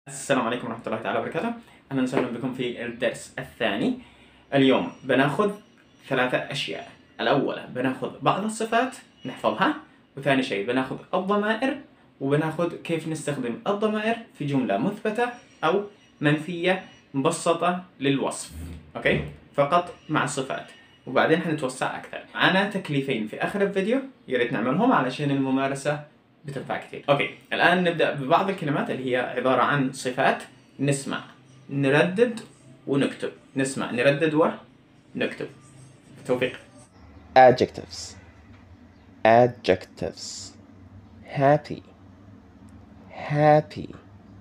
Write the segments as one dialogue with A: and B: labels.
A: السلام عليكم ورحمة الله تعالى وبركاته أهلا وسهلا بكم في الدرس الثاني اليوم بناخذ ثلاثة أشياء الأولى بناخذ بعض الصفات نحفظها وثاني شيء بناخذ الضمائر وبناخذ كيف نستخدم الضمائر في جملة مثبتة أو منفية مبسطة للوصف أوكي فقط مع الصفات وبعدين حنتوسع أكثر معنا تكليفين في آخر الفيديو يا ريت نعملهم علشان الممارسة بتنفع كثير. اوكي، الان نبدا ببعض الكلمات اللي هي عباره عن صفات نسمع نردد ونكتب، نسمع نردد ونكتب. توفيق.
B: Adjectives. Adjectives. Happy. Happy.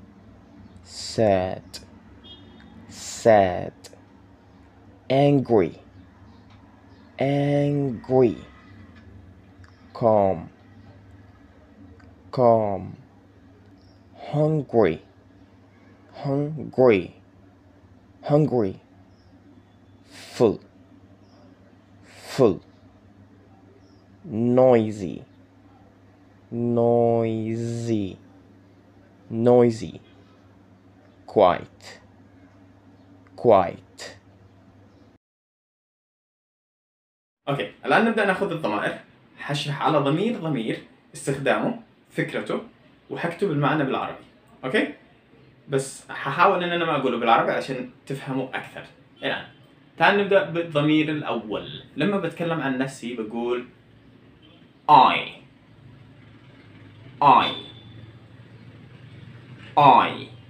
B: Sad. Sad. Angry. Angry. Calm. Calm. Hungry. Hungry. Hungry. Full. Full. Noisy. Noisy. Noisy. Quiet. Quiet.
A: اوكي، الان نبدا ناخذ الضمائر، حشرح على ضمير ضمير استخدامه، فكرته، وحكتب المعنى بالعربي، اوكي؟ بس ححاول ان انا ما اقوله بالعربي عشان تفهموا اكثر. الان تعال نبدا بالضمير الاول، لما بتكلم عن نفسي بقول I I I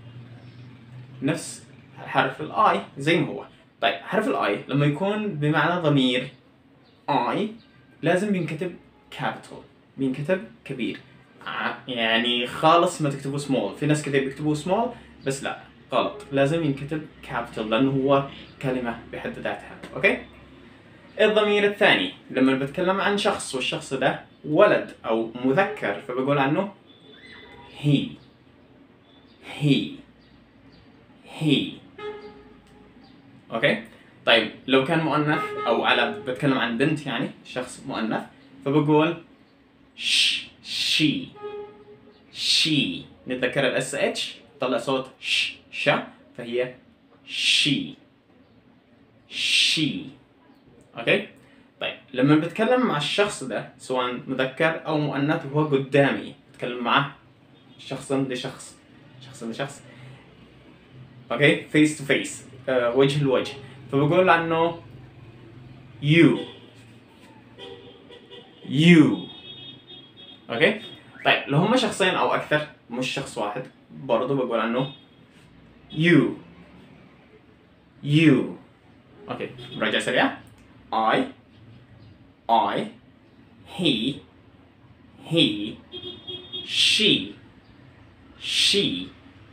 A: نفس حرف الاي زي ما هو طيب حرف الاي لما يكون بمعنى ضمير I لازم بينكتب capital بينكتب كبير ع- يعني خالص ما تكتبوا small في ناس كتير بيكتبوا small بس لا غلط لازم ينكتب capital لانه هو كلمة بحد ذاتها اوكي الضمير الثاني لما بتكلم عن شخص والشخص ده ولد او مذكر فبقول عنه he he he اوكي طيب لو كان مؤنث او على بتكلم عن بنت يعني شخص مؤنث فبقول ش شي شي نتذكر الاس اتش طلع صوت ش ش فهي شي شي اوكي طيب لما بتكلم مع الشخص ده سواء مذكر او مؤنث وهو قدامي بتكلم معه شخصا لشخص شخصا لشخص اوكي فيس تو فيس وجه لوجه فبقول عنه you you اوكي طيب لو هم شخصين او اكثر مش شخص واحد برضه بقول عنه you you اوكي مراجعة سريعة I I he he she she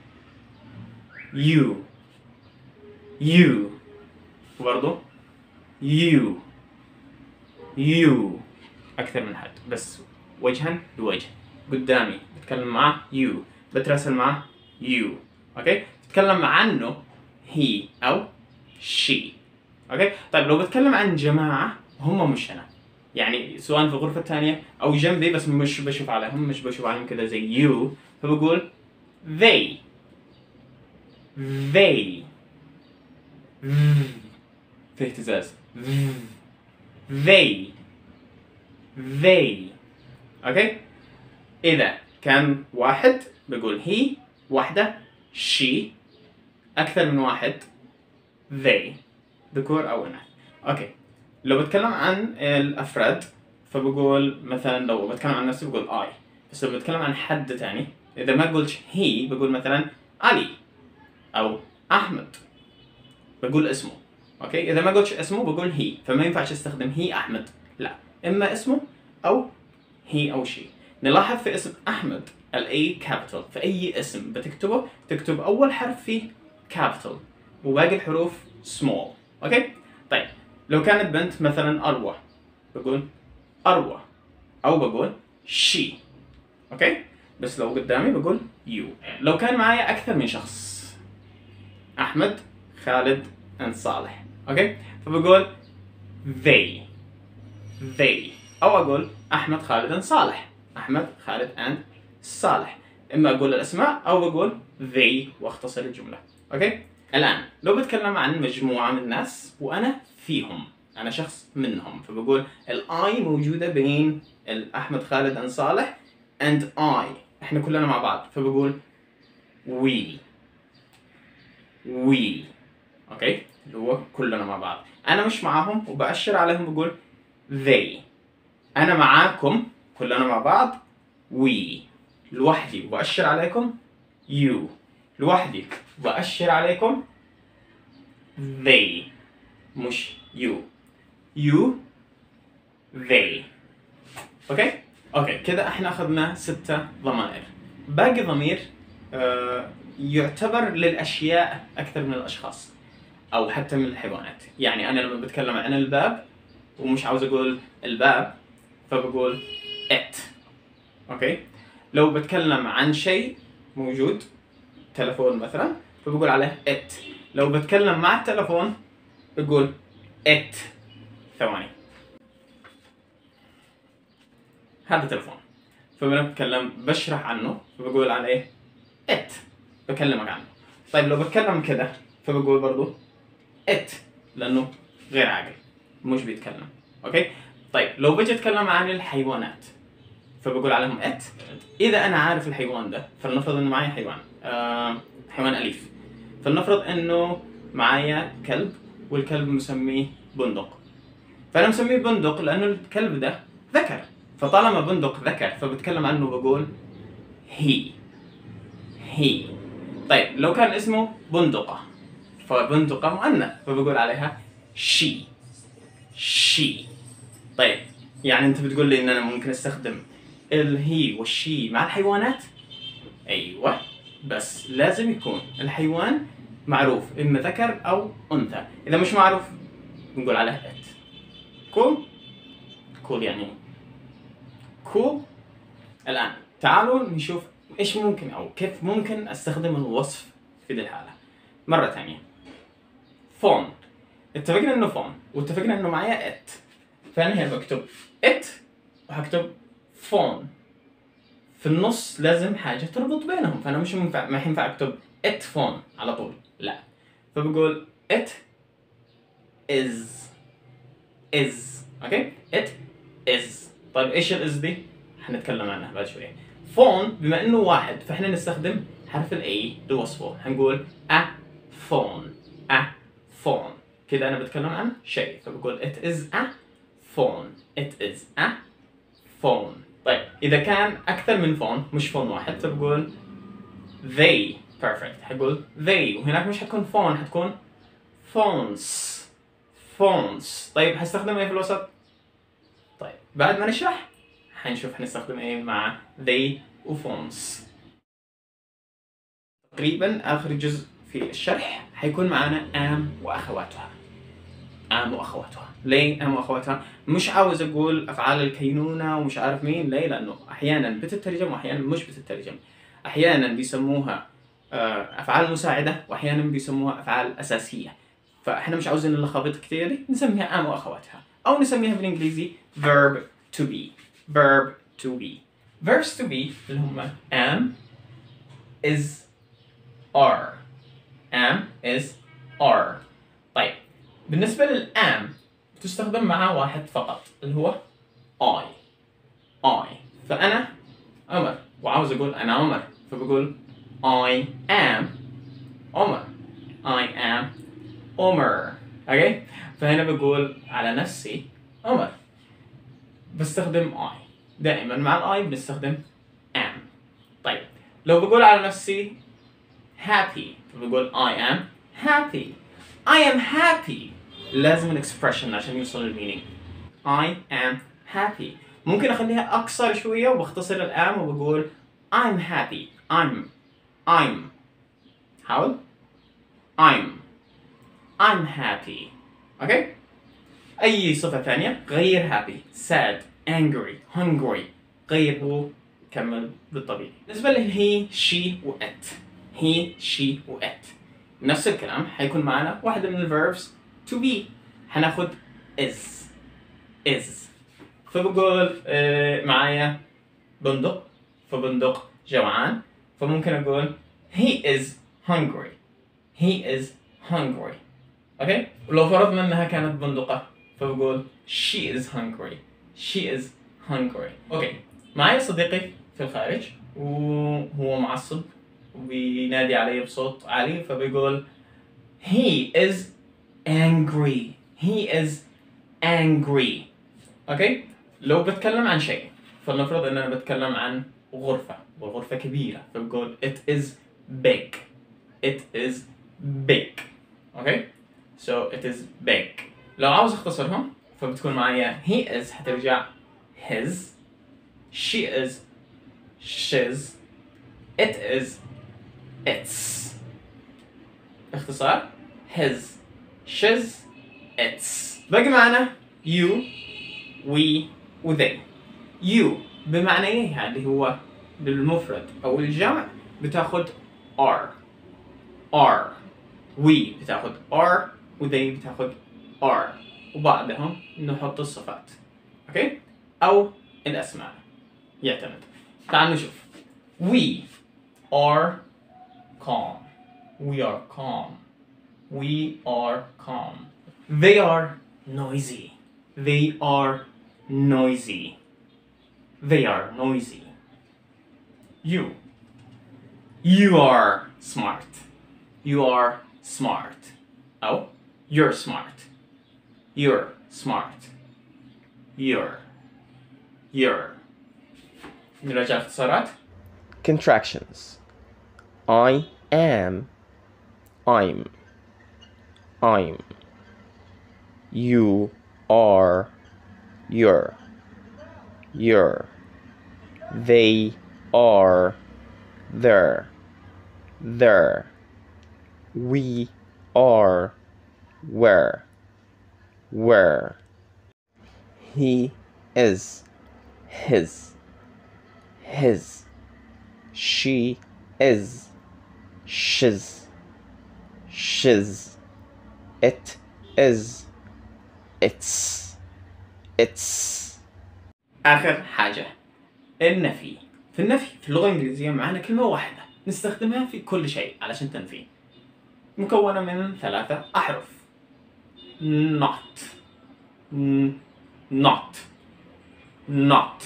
A: you you برضو you you أكثر من حد بس وجها لوجه قدامي بتكلم معه you بتراسل معه you أوكي بتكلم عنه he أو she أوكي طيب لو بتكلم عن جماعة هم مش أنا يعني سواء في الغرفة الثانية أو جنبي بس مش بشوف عليهم مش بشوف عليهم كذا زي you فبقول they they في اهتزاز they they اوكي اذا كان واحد بقول هي واحدة she اكثر من واحد they ذكور او اناث اوكي لو بتكلم عن الافراد فبقول مثلا لو بتكلم عن نفسي بقول I بس لو بتكلم عن حد تاني اذا ما قلت هي بقول مثلا علي او احمد بقول اسمه اوكي اذا ما قلتش اسمه بقول هي فما ينفعش استخدم هي احمد لا اما اسمه او هي او شي نلاحظ في اسم احمد الاي كابيتال في اي اسم بتكتبه تكتب اول حرف فيه كابيتال وباقي الحروف سمول اوكي طيب لو كانت بنت مثلا اروى بقول اروى او بقول شي اوكي بس لو قدامي بقول يو لو كان معايا اكثر من شخص احمد خالد and صالح اوكي فبقول they they او اقول احمد خالد and صالح احمد خالد and صالح اما اقول الاسماء او بقول they واختصر الجمله اوكي الان لو بتكلم عن مجموعه من الناس وانا فيهم انا شخص منهم فبقول الاي موجوده بين احمد خالد ان صالح and I احنا كلنا مع بعض فبقول we we اوكي اللي هو كلنا مع بعض انا مش معاهم وبأشر عليهم بقول they انا معاكم كلنا مع بعض we لوحدي وبأشر عليكم you لوحدي وبأشر عليكم they مش you you they اوكي اوكي كده احنا اخذنا ستة ضمائر باقي ضمير آه يعتبر للاشياء اكثر من الاشخاص او حتى من الحيوانات يعني انا لما بتكلم عن الباب ومش عاوز اقول الباب فبقول it اوكي لو بتكلم عن شيء موجود تلفون مثلا فبقول عليه it لو بتكلم مع التلفون بقول it ثواني هذا تلفون فلما بتكلم بشرح عنه فبقول عليه it بكلمك عنه طيب لو بتكلم كده فبقول برضو it لانه غير عاقل مش بيتكلم اوكي طيب لو بجي اتكلم عن الحيوانات فبقول عليهم it اذا انا عارف الحيوان ده فلنفرض انه معي حيوان آه حيوان اليف فلنفرض انه معايا كلب والكلب مسميه بندق فانا مسميه بندق لانه الكلب ده ذكر فطالما بندق ذكر فبتكلم عنه بقول هي هي طيب لو كان اسمه بندقة فبندقة مؤنث فبقول عليها شي شي طيب يعني انت بتقول لي ان انا ممكن استخدم الهي والشي مع الحيوانات ايوه بس لازم يكون الحيوان معروف اما ذكر او انثى اذا مش معروف بنقول عليه ات كول كول يعني كول الان تعالوا نشوف ايش ممكن او كيف ممكن استخدم الوصف في ذي الحاله مره ثانيه فون اتفقنا انه فون واتفقنا انه معايا ات فانا هنا بكتب ات وهكتب فون في النص لازم حاجه تربط بينهم فانا مش ينفع ما ينفع اكتب ات فون على طول لا فبقول ات از از اوكي ات از طيب ايش الاز دي حنتكلم عنها بعد شويه فون بما انه واحد فاحنا نستخدم حرف الاي لوصفه حنقول ا فون ا فون كده انا بتكلم عن شيء فبقول it is a phone it is a phone طيب اذا كان اكثر من فون مش فون واحد فبقول they perfect حقول they وهناك مش حتكون فون حتكون phones phones طيب هستخدم ايه في الوسط طيب بعد ما نشرح حنشوف حنستخدم ايه مع they وفونز تقريبا اخر جزء في الشرح حيكون معنا ام واخواتها ام واخواتها ليه ام واخواتها مش عاوز اقول افعال الكينونه ومش عارف مين ليه لانه احيانا بتترجم واحيانا مش بتترجم احيانا بيسموها آه، افعال مساعده واحيانا بيسموها افعال اساسيه فاحنا مش عاوزين اللخبطه كتير دي نسميها ام واخواتها او نسميها بالانجليزي verb to be verb to be verbs to be اللي هم am is are am is are طيب بالنسبة للام تستخدم مع واحد فقط اللي هو I I فأنا عمر وعاوز أقول أنا عمر فبقول I am عمر I am عمر اوكي فهنا بقول على نفسي عمر بستخدم I دائما مع الاي بنستخدم am طيب لو بقول على نفسي happy فبقول I am happy I am happy لازم expression عشان يوصل للمينينج I am happy ممكن اخليها اقصر شويه وبختصر الام وبقول I'm happy I'm I'm حاول I'm I'm happy اوكي اي صفه ثانيه غير happy sad angry hungry غير هو كمل بالطبيعي بالنسبه لهي she و it he she و it نفس الكلام حيكون معنا واحدة من الverbs to be حناخد is is فبقول آه معايا بندق فبندق جوعان فممكن اقول he is hungry he is hungry اوكي ولو فرضنا انها كانت بندقة فبقول she is hungry she is hungry اوكي معي صديقي في الخارج وهو معصب وبينادي علي بصوت عالي فبيقول he is angry he is angry اوكي لو بتكلم عن شيء فلنفرض ان انا بتكلم عن غرفة والغرفة كبيرة فبقول it is big it is big اوكي so it is big لو عاوز اختصرهم فبتكون معايا he is حترجع his she is she's it is its باختصار his she's its باقي معنا you we و they you بمعنيها اللي هو للمفرد او الجمع بتاخد are are we بتاخد are و they بتاخد are وبعدهم نحط الصفات اوكي او الاسماء يعتمد تعال نشوف we are calm we are calm we are calm they are noisy they are noisy they are noisy you you are smart you are smart oh you're smart you're smart you're you're نراجع الاختصارات
B: Contractions. I am. I'm. I'm. You are. You're. You're. They are. They're. They're. We are. Where. Where. He is. His. His. She is. Shiz. Shiz. It is. It's. It's.
A: آخر حاجة النفي في النفي في اللغة الإنجليزية معنا كلمة واحدة نستخدمها في كل شيء علشان تنفي مكونة من ثلاثة أحرف not N- not not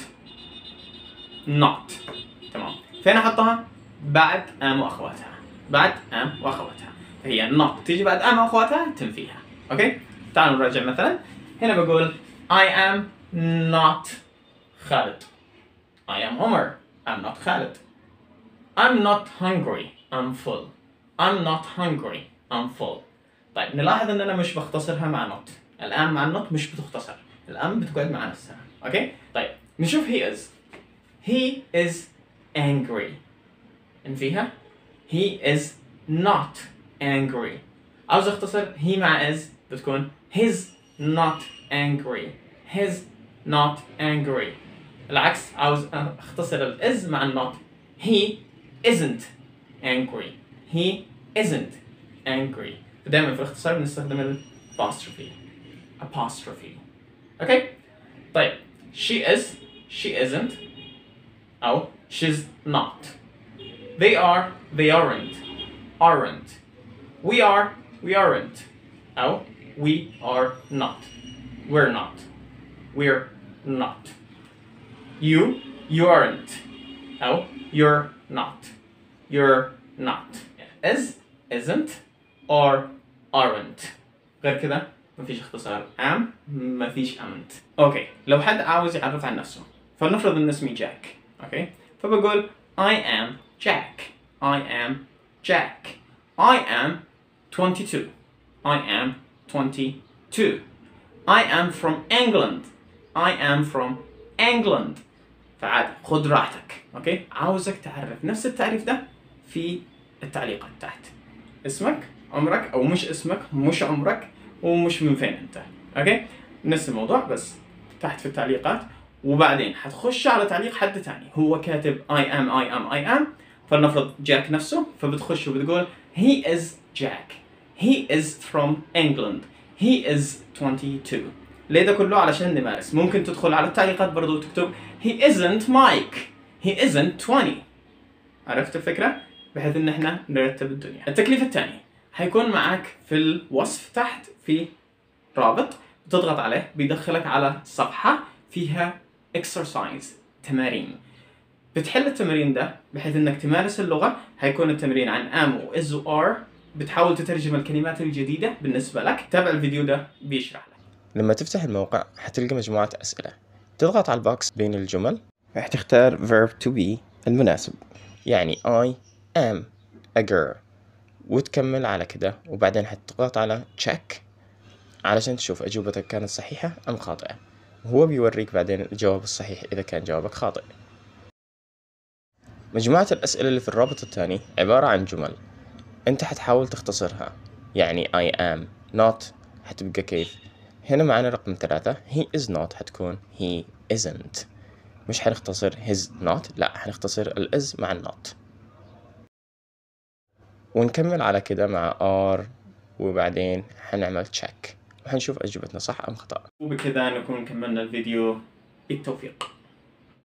A: not تمام فين أحطها؟ بعد أم وأخواتها بعد أم وأخواتها فهي not تيجي بعد أم وأخواتها تنفيها أوكي تعالوا نراجع مثلا هنا بقول I am not خالد I am Omar I'm not Khalid I'm not hungry I'm full I'm not hungry I'm full طيب نلاحظ ان انا مش بختصرها مع not الان مع النوت مش بتختصر الان بتقعد مع نفسها اوكي طيب نشوف he is he is angry نفيها he is not angry عاوز اختصر he مع is بتكون his not angry his not angry العكس عاوز اختصر ال is مع ال not he isn't angry he isn't angry فدائما في الاختصار بنستخدم ال apostrophe apostrophe اوكي طيب she is she isn't أو she's not they are they aren't aren't we are we aren't أو we are not we're not we're not you you aren't أو you're not you're not is isn't or aren't غير كده مفيش اختصار am مفيش amn't اوكي لو حد عاوز يعرف عن نفسه فلنفرض ان اسمي جاك اوكي فبقول I am Jack I am Jack I am 22 I am 22 I am from England I am from England فعاد خذ راحتك اوكي عاوزك تعرف نفس التعريف ده في التعليقات تحت اسمك عمرك او مش اسمك مش عمرك ومش من فين انت اوكي نفس الموضوع بس تحت في التعليقات وبعدين حتخش على تعليق حد تاني هو كاتب I am I am I am فلنفرض جاك نفسه فبتخش وبتقول he is Jack he is from England he is 22 ليه ده كله علشان نمارس ممكن تدخل على التعليقات برضو وتكتب he isn't Mike he isn't 20 عرفت الفكرة؟ بحيث ان احنا نرتب الدنيا التكليف الثاني حيكون معك في الوصف تحت في رابط بتضغط عليه بيدخلك على صفحة فيها exercise تمارين بتحل التمرين ده بحيث انك تمارس اللغة حيكون التمرين عن am و is و are بتحاول تترجم الكلمات الجديدة بالنسبة لك تابع الفيديو ده بيشرح لك
B: لما تفتح الموقع حتلقى مجموعة أسئلة تضغط على البوكس بين الجمل راح تختار verb to be المناسب يعني I am a girl وتكمل على كده وبعدين حتضغط على check علشان تشوف أجوبتك كانت صحيحة أم خاطئة وهو بيوريك بعدين الجواب الصحيح إذا كان جوابك خاطئ مجموعة الأسئلة اللي في الرابط الثاني عبارة عن جمل أنت حتحاول تختصرها يعني I am not حتبقى كيف هنا معنا رقم ثلاثة he is not حتكون he isn't مش حنختصر his not لا حنختصر ال is مع ال not ونكمل على كده مع are وبعدين حنعمل check وحنشوف أجوبتنا صح أم خطأ
A: وبكذا نكون كملنا الفيديو بالتوفيق